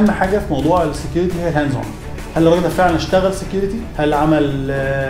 اهم حاجه في موضوع السكيورتي هي الهاندز اون هل الراجل ده فعلا اشتغل سكيورتي؟ هل عمل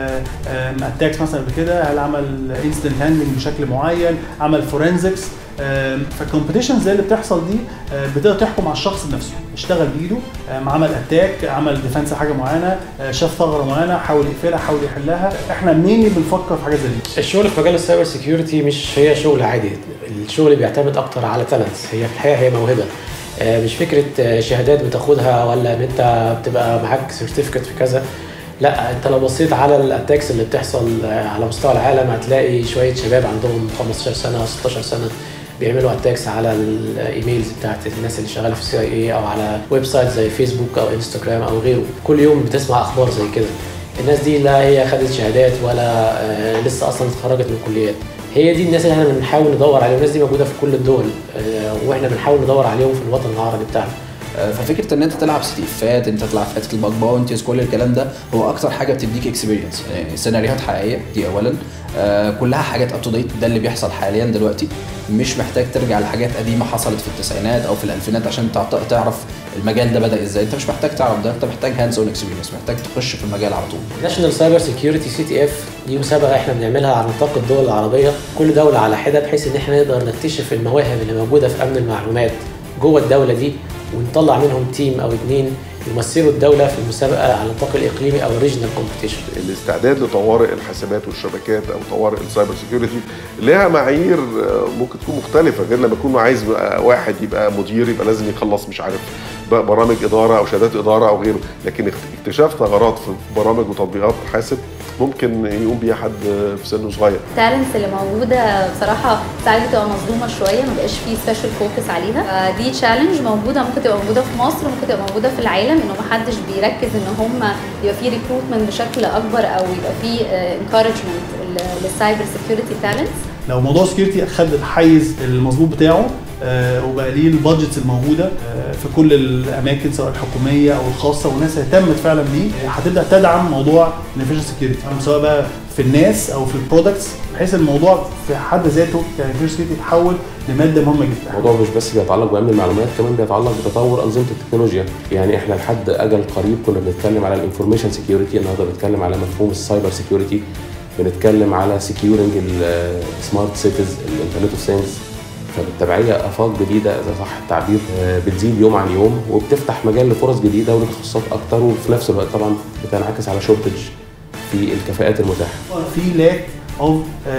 اتاكس مثلا قبل كده؟ هل عمل انسيدنت هاندلنج بشكل معين؟ عمل فورنزكس؟ فالكومبيتيشن زي اللي بتحصل دي آه، بتقدر تحكم على الشخص نفسه اشتغل بايده آم، عمل اتاك عمل ديفense حاجه معينه آه، شاف ثغره معينه حاول يقفلها حاول يحلها احنا منين بنفكر في حاجه زي دي الشغل في مجال السايبر سيكيورتي مش هي شغل عادي الشغل بيعتمد اكتر على تالنتس هي في الحقيقه هي موهبه آه، مش فكره آه، شهادات بتاخدها ولا ان انت بتبقى معاك سيرتيفيكت في كذا لا انت لو بصيت على الاتاكس اللي بتحصل آه، على مستوى العالم هتلاقي شويه شباب عندهم 15 سنه او 16 سنه بيعملوا اتاكس على الايميلز بتاعت الناس اللي شغاله في السي اي اي او على ويب سايت زي فيسبوك او انستجرام او غيره كل يوم بتسمع اخبار زي كده الناس دي لا هي خدت شهادات ولا آه، لسه اصلا اتخرجت من الكليات هي دي الناس اللي احنا بنحاول ندور عليهم الناس دي موجوده في كل الدول آه، واحنا بنحاول ندور عليهم في الوطن العربي بتاعنا ففكره ان انت تلعب ستيفات انت تلعب في حته الباج باونتيز كل الكلام ده هو اكتر حاجه بتديك اكسبيرينس يعني سيناريوهات حقيقيه دي اولا آه كلها حاجات اب تو ديت ده اللي بيحصل حاليا دلوقتي مش محتاج ترجع لحاجات قديمه حصلت في التسعينات او في الالفينات عشان تعط- تعرف المجال ده بدا ازاي انت مش محتاج تعرف ده انت محتاج هاندز اون اكسبيرينس محتاج تخش في المجال على طول ناشونال سايبر سيكيورتي سي تي اف دي مسابقه احنا بنعملها على نطاق الدول العربيه كل دوله على حده بحيث ان احنا نقدر نكتشف المواهب اللي موجوده في امن المعلومات جوه الدوله دي ونطلع منهم تيم او اتنين يمثلوا الدوله في المسابقه على النطاق الاقليمي او الريجنال كومبيتيشن الاستعداد لطوارئ الحاسبات والشبكات او طوارئ السايبر سيكيورتي لها معايير آه، ممكن تكون مختلفه غير لما يكون عايز بقى واحد يبقى مدير يبقى لازم يخلص مش عارف بقى برامج اداره او شهادات اداره او غيره لكن اكت- اكتشاف ثغرات في برامج وتطبيقات حاسب ممكن يقوم بيها حد في سن صغير التالنتس اللي موجوده بصراحه ساعات بتبقى مظلومه شويه ما بقاش فيه سبيشال فوكس عليها دي تشالنج موجوده ممكن تبقى موجوده في مصر ممكن تبقى موجوده في العالم انه ما حدش بيركز ان هم يبقى فيه ريكروتمنت بشكل اكبر او يبقى فيه انكارجمنت للسايبر سكيورتي تالنتس لو موضوع سكيورتي خد الحيز المظبوط بتاعه آه، وبقى ليه البادجتس الموجوده آه، في كل الاماكن سواء الحكوميه او الخاصه والناس اهتمت فعلا بيه هتبدا تدعم موضوع الانفيشن سكيورتي سواء بقى في الناس او في البرودكتس بحيث الموضوع في حد ذاته كانفيشن سكيورتي يتحول لماده مهمه جدا الموضوع مش بس بيتعلق بامن المعلومات كمان بيتعلق بتطور انظمه التكنولوجيا يعني احنا لحد اجل قريب كنا بنتكلم على الانفورميشن سيكيورتي النهارده بنتكلم على مفهوم السايبر سيكيورتي بنتكلم على سكيورنج السمارت سيتيز الانترنت اوف ثينجز فبالتبعيه افاق جديده اذا صح التعبير آه، بتزيد يوم عن يوم وبتفتح مجال لفرص جديده ولتخصصات اكتر وفي نفس الوقت طبعا بتنعكس على شورتج في الكفاءات المتاحه في لاك اوف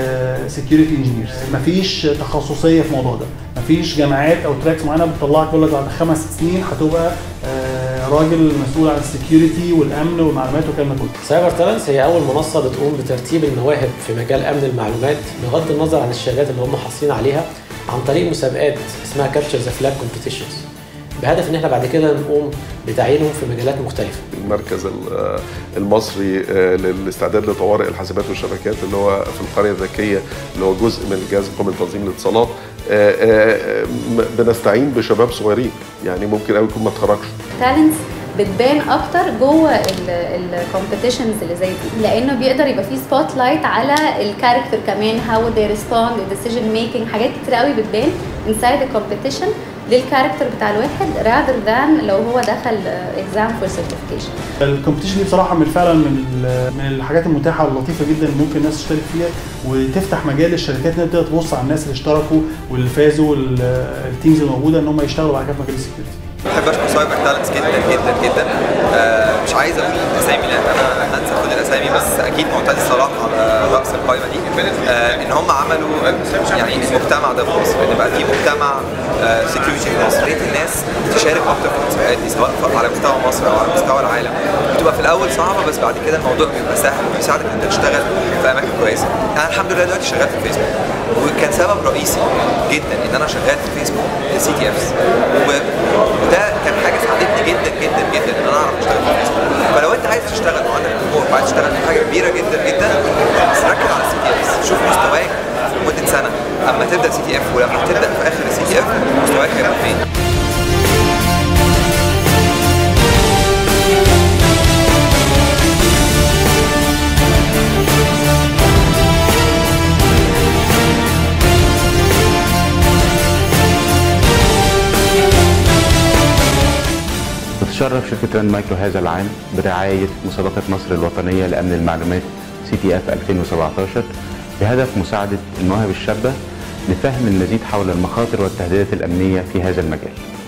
سكيورتي انجينيرز مفيش تخصصيه في الموضوع ده مفيش جامعات او تراكس معينه بتطلعك تقول لك بعد خمس سنين هتبقى آه، راجل مسؤول عن السكيورتي والامن والمعلومات والكلام ده كله سايبر تالنتس هي اول منصه بتقوم بترتيب المواهب في مجال امن المعلومات بغض النظر عن الشهادات اللي هم حاصلين عليها عن طريق مسابقات اسمها كابتشر ذا فلاج كومبيتيشنز بهدف ان احنا بعد كده نقوم بتعيينهم في مجالات مختلفه المركز ال- المصري آه، للاستعداد لطوارئ الحاسبات والشبكات اللي هو في القريه الذكيه اللي هو جزء من الجهاز القومي لتنظيم الاتصالات آه، آه، م- بنستعين بشباب صغيرين يعني ممكن قوي يكون ما اتخرجش تالنتس بتبان اكتر جوه الكومبيتيشنز اللي زي دي لانه بيقدر يبقى فيه سبوت لايت على الكاركتر كمان هاو they ريسبوند الديسيجن ميكنج حاجات كتير قوي بتبان انسايد الكومبيتيشن للكاركتر بتاع الواحد rather than لو هو دخل اكزام فور سيرتيفيكيشن الكومبيتيشن دي بصراحه من فعلا من ال- من الحاجات المتاحه واللطيفه جدا اللي ممكن الناس تشترك فيها وتفتح مجال للشركات انها تقدر تبص على الناس اللي اشتركوا واللي فازوا والتيمز الموجوده ان هم يشتغلوا بعد كده في مجال السكيورتي بحب اشكر سايبر تالنتس جدا جدا جدا آه مش عايز اقول الاسامي لان انا هنسى كل الاسامي بس اكيد معتز صلاح على راس القائمه دي آه ان هم عملوا يعني المجتمع ده في مصر ان بقى في مجتمع سكيورتي في مصر لقيت الناس تشارك اكتر في المسابقات دي سواء على مستوى مصر او على مستوى العالم بتبقى في الاول صعبه بس بعد كده الموضوع بيبقى سهل وبيساعدك ان انت تشتغل في اماكن كويسه انا الحمد لله دلوقتي شغال في الفيسبوك وكان سبب رئيسي جدا ان انا شغال في الفيسبوك سي تي افس وده كان حاجه ساعدتني جدا جدا جدا ان انا اعرف اشتغل في الفيسبوك فلو انت عايز تشتغل وعندك طموح وعايز تشتغل في حاجه كبيره جدا جدا بس ركز على السي تي افس شوف مستواك لمده سنه اما تبدا سي تي اف ولما تبدا في اخر السي تي اف مستواك هيبقى فين تشرف شركة راند مايكرو هذا العام برعاية مسابقة مصر الوطنية لأمن المعلومات سي تي اف 2017 بهدف مساعدة المواهب الشابة لفهم المزيد حول المخاطر والتهديدات الأمنية في هذا المجال.